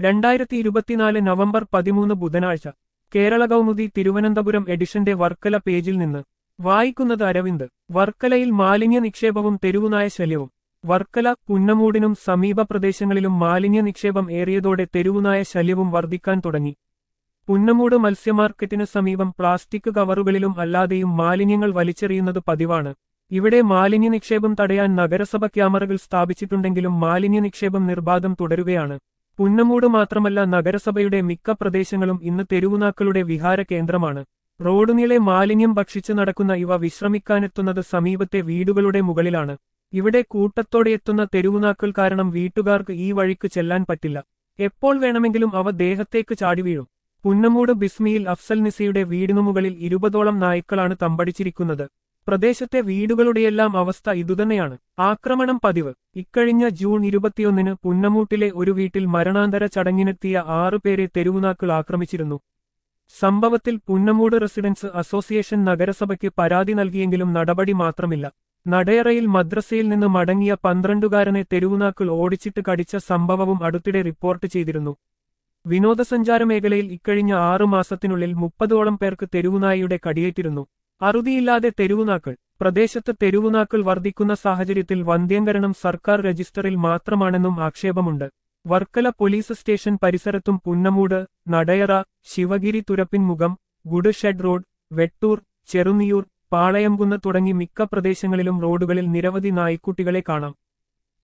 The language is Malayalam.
രണ്ടായിരത്തി ഇരുപത്തിനാല് നവംബർ പതിമൂന്ന് ബുധനാഴ്ച കേരള കൗമുദി തിരുവനന്തപുരം എഡിഷന്റെ വർക്കല പേജിൽ നിന്ന് വായിക്കുന്നത് അരവിന്ദ് വർക്കലയിൽ മാലിന്യ നിക്ഷേപവും തെരുവുനായ ശല്യവും വർക്കല പുന്നമൂടിനും സമീപ പ്രദേശങ്ങളിലും മാലിന്യ നിക്ഷേപം ഏറിയതോടെ തെരുവുനായ ശല്യവും വർദ്ധിക്കാൻ തുടങ്ങി പുന്നമൂട് മത്സ്യമാർക്കറ്റിനു സമീപം പ്ലാസ്റ്റിക് കവറുകളിലും അല്ലാതെയും മാലിന്യങ്ങൾ വലിച്ചെറിയുന്നത് പതിവാണ് ഇവിടെ മാലിന്യ നിക്ഷേപം തടയാൻ നഗരസഭ ക്യാമറകൾ സ്ഥാപിച്ചിട്ടുണ്ടെങ്കിലും മാലിന്യ നിക്ഷേപം നിർബാധം തുടരുകയാണ് പുന്നമൂട് മാത്രമല്ല നഗരസഭയുടെ മിക്ക പ്രദേശങ്ങളും ഇന്ന് തെരുവുനാക്കളുടെ വിഹാര കേന്ദ്രമാണ് റോഡുനീളെ മാലിന്യം ഭക്ഷിച്ചു നടക്കുന്ന ഇവ വിശ്രമിക്കാനെത്തുന്നത് സമീപത്തെ വീടുകളുടെ മുകളിലാണ് ഇവിടെ കൂട്ടത്തോടെ എത്തുന്ന തെരുവുനാക്കൾ കാരണം വീട്ടുകാർക്ക് ഈ വഴിക്ക് ചെല്ലാൻ പറ്റില്ല എപ്പോൾ വേണമെങ്കിലും അവ ദേഹത്തേക്ക് ചാടി വീഴും പുന്നമൂട് ബിസ്മിയിൽ അഫ്സൽ നിസയുടെ വീടിനു മുകളിൽ ഇരുപതോളം നായ്ക്കളാണ് തമ്പടിച്ചിരിക്കുന്നത് പ്രദേശത്തെ വീടുകളുടെയെല്ലാം അവസ്ഥ ഇതുതന്നെയാണ് ആക്രമണം പതിവ് ഇക്കഴിഞ്ഞ ജൂൺ ഇരുപത്തിയൊന്നിന് പുന്നമൂട്ടിലെ ഒരു വീട്ടിൽ മരണാന്തര ചടങ്ങിനെത്തിയ ആറുപേരെ തെരുവുനാക്കൾ ആക്രമിച്ചിരുന്നു സംഭവത്തിൽ പുന്നമൂട് റെസിഡൻസ് അസോസിയേഷൻ നഗരസഭയ്ക്ക് പരാതി നൽകിയെങ്കിലും നടപടി മാത്രമില്ല നടയറയിൽ മദ്രസയിൽ നിന്ന് മടങ്ങിയ പന്ത്രണ്ടുകാരനെ തെരുവുനാക്കൾ ഓടിച്ചിട്ട് കടിച്ച സംഭവവും അടുത്തിടെ റിപ്പോർട്ട് ചെയ്തിരുന്നു വിനോദസഞ്ചാര മേഖലയിൽ ഇക്കഴിഞ്ഞ ആറു മാസത്തിനുള്ളിൽ മുപ്പതോളം പേർക്ക് തെരുവുനായയുടെ കടിയേറ്റിരുന്നു അറുതിയില്ലാതെ തെരുവുനാക്കൾ പ്രദേശത്ത് തെരുവുനാക്കൾ വർദ്ധിക്കുന്ന സാഹചര്യത്തിൽ വന്ധ്യംകരണം സർക്കാർ രജിസ്റ്ററിൽ മാത്രമാണെന്നും ആക്ഷേപമുണ്ട് വർക്കല പോലീസ് സ്റ്റേഷൻ പരിസരത്തും Punnamoodu Nadayara Sivagiri Thurappinmukham good shed road Vettoor Cheruniyoor Palayamkunnu തുടങ്ങി മിക്ക പ്രദേശങ്ങളിലും റോഡുകളിൽ നിരവധി നായ്ക്കുട്ടികളെ കാണാം